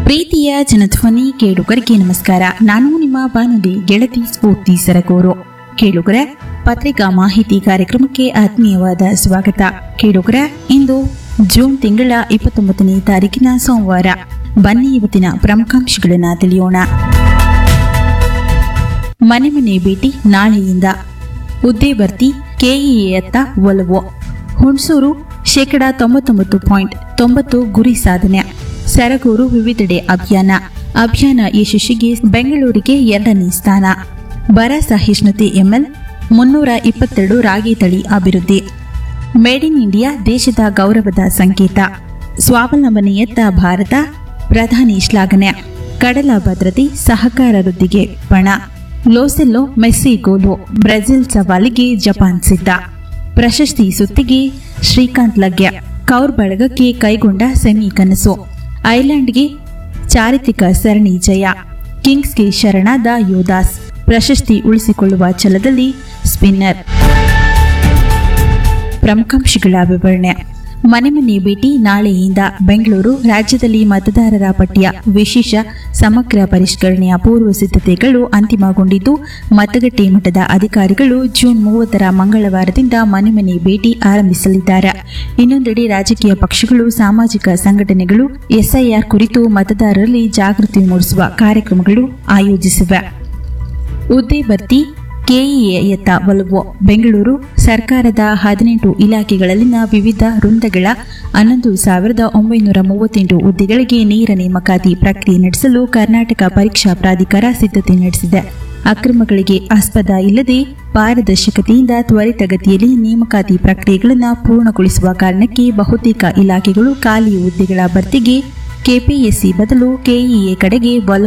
ಪ್ರೀತಿಯ ಜನಧ್ವನಿ ಕೇಳುಗರಿಗೆ ನಮಸ್ಕಾರ ನಾನು ನಿಮ್ಮ ಬಾನುಲಿ ಗೆಳತಿ ಸ್ಫೂರ್ತಿ ಸರಗೂರು ಕೇಳುಗರ ಪತ್ರಿಕಾ ಮಾಹಿತಿ ಕಾರ್ಯಕ್ರಮಕ್ಕೆ ಆತ್ಮೀಯವಾದ ಸ್ವಾಗತ ಕೇಳುಗರ ಇಂದು ಜೂನ್ ತಿಂಗಳ ಇಪ್ಪತ್ತೊಂಬತ್ತನೇ ತಾರೀಕಿನ ಸೋಮವಾರ ಬನ್ನಿ ಇವತ್ತಿನ ಪ್ರಮುಖಾಂಶಗಳನ್ನು ತಿಳಿಯೋಣ ಮನೆ ಮನೆ ಭೇಟಿ ನಾಳೆಯಿಂದ ಹುದ್ದೆ ಭರ್ತಿ ಕೆಇಎಯತ್ತ ಒಲವು ಹುಣಸೂರು ಶೇಕಡ ತೊಂಬತ್ತೊಂಬತ್ತು ಪಾಯಿಂಟ್ ತೊಂಬತ್ತು ಗುರಿ ಸಾಧನೆ ಸರಗೂರು ವಿವಿಧೆಡೆ ಅಭಿಯಾನ ಅಭಿಯಾನ ಯಶಸ್ಸಿಗೆ ಬೆಂಗಳೂರಿಗೆ ಎರಡನೇ ಸ್ಥಾನ ಬರ ಸಹಿಷ್ಣುತೆ ಎಂಎಲ್ ಮುನ್ನೂರ ಇಪ್ಪತ್ತೆರಡು ರಾಗಿ ತಳಿ ಅಭಿವೃದ್ಧಿ ಮೇಡ್ ಇನ್ ಇಂಡಿಯಾ ದೇಶದ ಗೌರವದ ಸಂಕೇತ ಸ್ವಾವಲಂಬನೆಯತ್ತ ಭಾರತ ಪ್ರಧಾನಿ ಶ್ಲಾಘನೆ ಕಡಲ ಭದ್ರತೆ ಸಹಕಾರ ವೃದ್ಧಿಗೆ ಪಣ ಲೋಸೆಲ್ಲೋ ಮೆಸ್ಸಿ ಗೋಲು ಬ್ರೆಜಿಲ್ ಸವಾಲಿಗೆ ಜಪಾನ್ ಸಿದ್ಧ ಪ್ರಶಸ್ತಿ ಸುತ್ತಿಗೆ ಶ್ರೀಕಾಂತ್ ಲಗ್ಯ ಕೌರ್ ಬಳಗಕ್ಕೆ ಕೈಗೊಂಡ ಸೆಮಿ ಕನಸು ಐರ್ಲೆಂಡ್ಗೆ ಚಾರಿತ್ರಿಕ ಸರಣಿ ಜಯ ಕಿಂಗ್ಸ್ಗೆ ಶರಣಾದ ಯೋದಾಸ್ ಪ್ರಶಸ್ತಿ ಉಳಿಸಿಕೊಳ್ಳುವ ಛಲದಲ್ಲಿ ಸ್ಪಿನ್ನರ್ ಪ್ರಮುಖಾಂಶಗಳ ವಿವರಣೆ ಮನೆ ಮನೆ ಭೇಟಿ ನಾಳೆಯಿಂದ ಬೆಂಗಳೂರು ರಾಜ್ಯದಲ್ಲಿ ಮತದಾರರ ಪಟ್ಟಿಯ ವಿಶೇಷ ಸಮಗ್ರ ಪರಿಷ್ಕರಣೆಯ ಪೂರ್ವ ಸಿದ್ಧತೆಗಳು ಅಂತಿಮಗೊಂಡಿದ್ದು ಮತಗಟ್ಟೆ ಮಟ್ಟದ ಅಧಿಕಾರಿಗಳು ಜೂನ್ ಮೂವತ್ತರ ಮಂಗಳವಾರದಿಂದ ಮನೆ ಮನೆ ಭೇಟಿ ಆರಂಭಿಸಲಿದ್ದಾರೆ ಇನ್ನೊಂದೆಡೆ ರಾಜಕೀಯ ಪಕ್ಷಗಳು ಸಾಮಾಜಿಕ ಸಂಘಟನೆಗಳು ಎಸ್ಐಆರ್ ಕುರಿತು ಮತದಾರರಲ್ಲಿ ಜಾಗೃತಿ ಮೂಡಿಸುವ ಕಾರ್ಯಕ್ರಮಗಳು ಆಯೋಜಿಸಿವೆ ಹುದ್ದೆ ಭರ್ತಿ ಕೆಇಎಯತ್ತ ಒಲವು ಬೆಂಗಳೂರು ಸರ್ಕಾರದ ಹದಿನೆಂಟು ಇಲಾಖೆಗಳಲ್ಲಿನ ವಿವಿಧ ವೃಂದಗಳ ಹನ್ನೊಂದು ಸಾವಿರದ ಒಂಬೈನೂರ ಮೂವತ್ತೆಂಟು ಹುದ್ದೆಗಳಿಗೆ ನೇರ ನೇಮಕಾತಿ ಪ್ರಕ್ರಿಯೆ ನಡೆಸಲು ಕರ್ನಾಟಕ ಪರೀಕ್ಷಾ ಪ್ರಾಧಿಕಾರ ಸಿದ್ಧತೆ ನಡೆಸಿದೆ ಅಕ್ರಮಗಳಿಗೆ ಆಸ್ಪದ ಇಲ್ಲದೆ ಪಾರದರ್ಶಕತೆಯಿಂದ ತ್ವರಿತಗತಿಯಲ್ಲಿ ನೇಮಕಾತಿ ಪ್ರಕ್ರಿಯೆಗಳನ್ನು ಪೂರ್ಣಗೊಳಿಸುವ ಕಾರಣಕ್ಕೆ ಬಹುತೇಕ ಇಲಾಖೆಗಳು ಖಾಲಿ ಹುದ್ದೆಗಳ ಭರ್ತಿಗೆ ಕೆಪಿಎಸ್ಸಿ ಬದಲು ಕೆಇಎ ಕಡೆಗೆ ಒಲವು